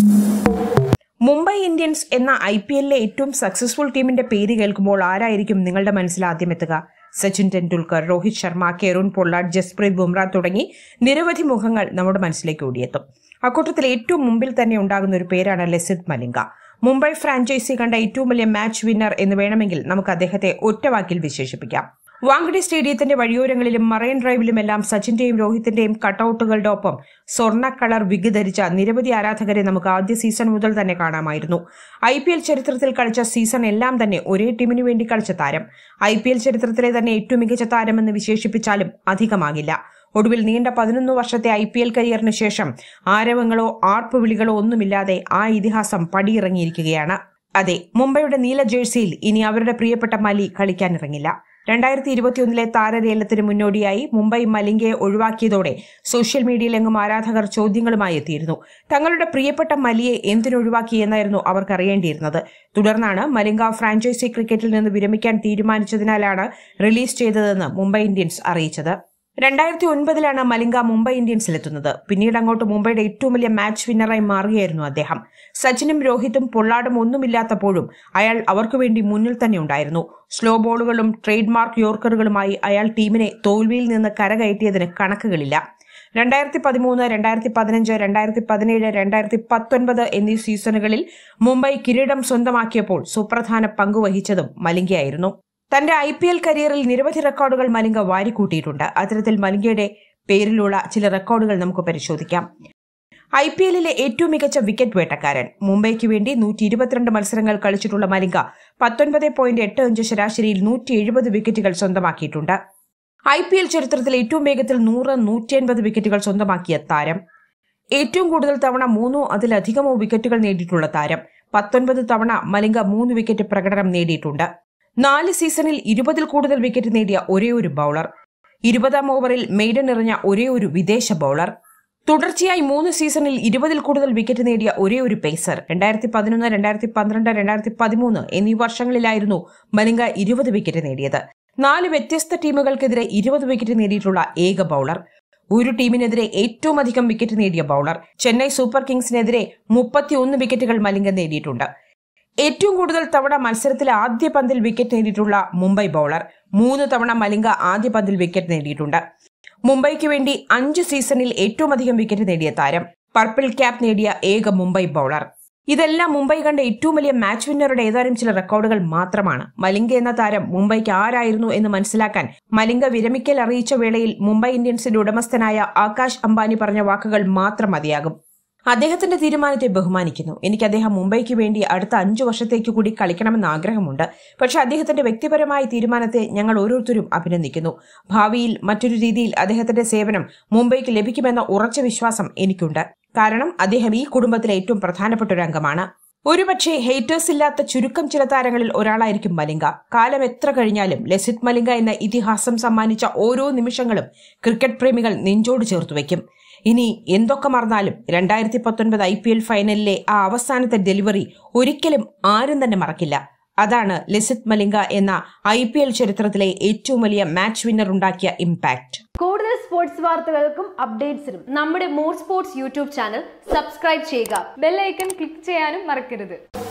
Mumbai Indians എന്ന I P എല്ലിലെ ഏറ്റവും സക്സസ്ഫുൾ ടീമിന്റെ പേര് കേൾക്കുമ്പോൾ ആരായിരിക്കും നിങ്ങളുടെ മനസ്സിൽ ആദ്യം എത്തുക സച്ചിൻ ടെണ്ടുൽക്കർ രോഹിത് ശർമ്മ കെറുൺ പൊള്ളാഡ് ജസ്പ്രീത് ബുംറ തുടങ്ങി നിരവധി മുഖങ്ങൾ നമ്മുടെ മനസ്സിലേക്ക് ഓടിയെത്തും അക്കൂട്ടത്തിൽ ഏറ്റവും മുമ്പിൽ തന്നെ ഉണ്ടാകുന്ന ഒരു പേരാണ് ലസിത് മലിംഗ മുംബൈ ഫ്രാഞ്ചൈസി കണ്ട ഏറ്റവും വലിയ മാച്ച് വിന്നർ എന്ന് വേണമെങ്കിൽ നമുക്ക് അദ്ദേഹത്തെ ഒറ്റവാക്കിൽ വിശേഷിപ്പിക്കാം വാങ്കഡെ സ്റ്റേഡിയത്തിന്റെ വഴിയോരങ്ങളിലും മറൈൻ ഡ്രൈവിലുമെല്ലാം സച്ചിന്റെയും രോഹിത്തിന്റെയും കട്ടൌട്ടുകളുടെ ഒപ്പം സ്വർണ്ണ കളർ വിഗ് ധരിച്ച നിരവധി ആരാധകരെ നമുക്ക് ആദ്യ സീസൺ മുതൽ തന്നെ കാണാമായിരുന്നു ഐ പി എൽ ചരിത്രത്തിൽ കളിച്ച സീസൺ എല്ലാം തന്നെ ഒരേ ടീമിനു വേണ്ടി കളിച്ച താരം ഐ പി എൽ ചരിത്രത്തിലെ തന്നെ ഏറ്റവും മികച്ച താരമെന്ന് വിശേഷിപ്പിച്ചാലും അധികമാകില്ല ഒടുവിൽ നീണ്ട പതിനൊന്ന് വർഷത്തെ ഐ പി എൽ കരിയറിന് ശേഷം ആരവങ്ങളോ ആർപ്പുവിളികളോ ഒന്നുമില്ലാതെ ആ ഇതിഹാസം പടിയിറങ്ങിയിരിക്കുകയാണ് അതെ മുംബൈയുടെ നീല ജേഴ്സിയിൽ ഇനി അവരുടെ പ്രിയപ്പെട്ട മലി കളിക്കാനിറങ്ങില്ല രണ്ടായിരത്തി ഇരുപത്തിയൊന്നിലെ താരലേലത്തിന് മുന്നോടിയായി മുംബൈ മലിംഗയെ ഒഴിവാക്കിയതോടെ സോഷ്യൽ മീഡിയയിലെങ്ങും ആരാധകർ ചോദ്യങ്ങളുമായി എത്തിയിരുന്നു തങ്ങളുടെ പ്രിയപ്പെട്ട മലിയെ എന്തിനൊഴിവാക്കി എന്നായിരുന്നു അവർക്ക് അറിയേണ്ടിയിരുന്നത് തുടർന്നാണ് മലിംഗ ഫ്രാഞ്ചൈസി ക്രിക്കറ്റിൽ നിന്ന് വിരമിക്കാൻ തീരുമാനിച്ചതിനാലാണ് റിലീസ് ചെയ്തതെന്ന് മുംബൈ ഇന്ത്യൻസ് അറിയിച്ചത് രണ്ടായിരത്തി ഒൻപതിലാണ് മലിംഗ മുംബൈ ഇന്ത്യൻസിലെത്തുന്നത് പിന്നീട് അങ്ങോട്ട് മുംബൈയുടെ ഏറ്റവും വലിയ മാച്ച് വിന്നറായി മാറുകയായിരുന്നു അദ്ദേഹം സച്ചിനും രോഹിത്തും പൊള്ളാടും ഒന്നുമില്ലാത്തപ്പോഴും അയാൾ അവർക്കു വേണ്ടി മുന്നിൽ തന്നെ ഉണ്ടായിരുന്നു സ്ലോ ബോളുകളും ട്രേഡ് മാർക്ക് യോർക്കറുകളുമായി അയാൾ ടീമിനെ തോൽവിയിൽ നിന്ന് കരകയറ്റിയതിന് കണക്കുകളില്ല രണ്ടായിരത്തി പതിമൂന്ന് രണ്ടായിരത്തി പതിനഞ്ച് രണ്ടായിരത്തി പതിനേഴ് രണ്ടായിരത്തി പത്തൊൻപത് എന്നീ സീസണുകളിൽ മുംബൈ കിരീടം സ്വന്തമാക്കിയപ്പോൾ സുപ്രധാന പങ്കുവഹിച്ചതും മലിംഗയായിരുന്നു തന്റെ ഐ പി എൽ കരിയറിൽ നിരവധി റെക്കോർഡുകൾ മലിംഗ വാരിക്കൂട്ടിയിട്ടുണ്ട് അത്തരത്തിൽ മലിംഗയുടെ പേരിലുള്ള ചില റെക്കോർഡുകൾ നമുക്ക് പരിശോധിക്കാം ഐ പി എല്ലിലെ ഏറ്റവും മികച്ച വിക്കറ്റ് വേട്ടക്കാരൻ മുംബൈക്ക് വേണ്ടി നൂറ്റി ഇരുപത്തിരണ്ട് മത്സരങ്ങൾ കളിച്ചിട്ടുള്ള മലിംഗ പത്തൊൻപത് പോയിന്റ് എട്ട് അഞ്ച് ശരാശരിയിൽ നൂറ്റി എഴുപത് വിക്കറ്റുകൾ സ്വന്തമാക്കിയിട്ടുണ്ട് ഐ പി എൽ ചരിത്രത്തിൽ ഏറ്റവും വേഗത്തിൽ നൂറ് നൂറ്റി അൻപത് വിക്കറ്റുകൾ സ്വന്തമാക്കിയ താരം ഏറ്റവും കൂടുതൽ തവണ മൂന്നോ അതിലധികമോ വിക്കറ്റുകൾ നേടിയിട്ടുള്ള താരം പത്തൊൻപത് തവണ മലിംഗ മൂന്ന് വിക്കറ്റ് പ്രകടനം നേടിയിട്ടുണ്ട് നാല് സീസണിൽ ഇരുപതിൽ കൂടുതൽ വിക്കറ്റ് നേടിയ ഒരേ ഒരു ബൌളർ ഇരുപതാം ഓവറിൽ മെയ്ഡൻ എറിഞ്ഞ ഒരേ ഒരു വിദേശ ബൌളർ തുടർച്ചയായി മൂന്ന് സീസണിൽ ഇരുപതിൽ കൂടുതൽ വിക്കറ്റ് നേടിയ ഒരേ ഒരു പേസർ രണ്ടായിരത്തി പതിനൊന്ന് രണ്ടായിരത്തി പന്ത്രണ്ട് രണ്ടായിരത്തി പതിമൂന്ന് എന്നീ വർഷങ്ങളിലായിരുന്നു മലിംഗ ഇരുപത് വിക്കറ്റ് നേടിയത് നാല് വ്യത്യസ്ത ടീമുകൾക്കെതിരെ ഇരുപത് വിക്കറ്റ് നേടിയിട്ടുള്ള ഏക ബൌളർ ഒരു ടീമിനെതിരെ ഏറ്റവും അധികം വിക്കറ്റ് നേടിയ ബൌളർ ചെന്നൈ സൂപ്പർ കിങ്സിനെതിരെ മുപ്പത്തിയൊന്ന് വിക്കറ്റുകൾ മലിംഗ നേടിയിട്ടുണ്ട് ഏറ്റവും കൂടുതൽ തവണ മത്സരത്തിൽ ആദ്യ പന്തിൽ വിക്കറ്റ് നേടിയിട്ടുള്ള മുംബൈ ബൌളർ മൂന്ന് തവണ മലിംഗ ആദ്യ പന്തിൽ വിക്കറ്റ് നേടിയിട്ടുണ്ട് മുംബൈക്ക് വേണ്ടി അഞ്ച് സീസണിൽ ഏറ്റവും അധികം വിക്കറ്റ് നേടിയ താരം പർപ്പിൾ ക്യാപ്പ് നേടിയ ഏക മുംബൈ ബൌളർ ഇതെല്ലാം മുംബൈ കണ്ട ഏറ്റവും വലിയ മാച്ച് വിന്നറുടെ ഏതാനും ചില റെക്കോർഡുകൾ മാത്രമാണ് മലിംഗ എന്ന താരം മുംബൈക്ക് ആരായിരുന്നു എന്ന് മനസ്സിലാക്കാൻ മലിംഗ വിരമിക്കൽ അറിയിച്ച വേളയിൽ മുംബൈ ഇന്ത്യൻസിന്റെ ഉടമസ്ഥനായ ആകാശ് അംബാനി പറഞ്ഞ വാക്കുകൾ മാത്രം മതിയാകും അദ്ദേഹത്തിന്റെ തീരുമാനത്തെ ബഹുമാനിക്കുന്നു എനിക്ക് അദ്ദേഹം മുംബൈക്ക് വേണ്ടി അടുത്ത അഞ്ചു വർഷത്തേക്ക് കൂടി കളിക്കണമെന്ന് ആഗ്രഹമുണ്ട് പക്ഷെ അദ്ദേഹത്തിന്റെ വ്യക്തിപരമായ തീരുമാനത്തെ ഞങ്ങൾ ഓരോരുത്തരും അഭിനന്ദിക്കുന്നു ഭാവിയിൽ മറ്റൊരു രീതിയിൽ അദ്ദേഹത്തിന്റെ സേവനം മുംബൈക്ക് ലഭിക്കുമെന്ന ഉറച്ച വിശ്വാസം എനിക്കുണ്ട് കാരണം അദ്ദേഹം ഈ കുടുംബത്തിലെ ഏറ്റവും പ്രധാനപ്പെട്ട ഒരു അംഗമാണ് ഒരുപക്ഷെ ഹേറ്റേഴ്സ് ഇല്ലാത്ത ചുരുക്കം ചില താരങ്ങളിൽ ഒരാളായിരിക്കും മലിംഗ കാലം എത്ര കഴിഞ്ഞാലും ലസിത് മലിംഗ എന്ന ഇതിഹാസം സമ്മാനിച്ച ഓരോ നിമിഷങ്ങളും ക്രിക്കറ്റ് പ്രേമികൾ നെഞ്ചോട് ചേർത്തു വയ്ക്കും ഇനി എന്തൊക്കെ മറന്നാലും രണ്ടായിരത്തി പത്തൊൻപത് ഐ പി എൽ ഫൈനലിലെ ആ അവസാനത്തെ ഡെലിവറി ഒരിക്കലും ആരും തന്നെ മറക്കില്ല അതാണ് ലസിത് മലിംഗ എന്ന ഐ പി എൽ ചരിത്രത്തിലെ ഏറ്റവും വലിയ മാച്ച് വിന്നർ ഉണ്ടാക്കിയ ഇമ്പാക്ട് കൂടുതൽ സ്പോർട്സ് വാർത്തകൾക്കും അപ്ഡേറ്റ്സിനും നമ്മുടെ more sports YouTube channel subscribe ചെയ്യുക ബെല്ലൈക്കൺ ക്ലിക്ക് ചെയ്യാനും മറക്കരുത്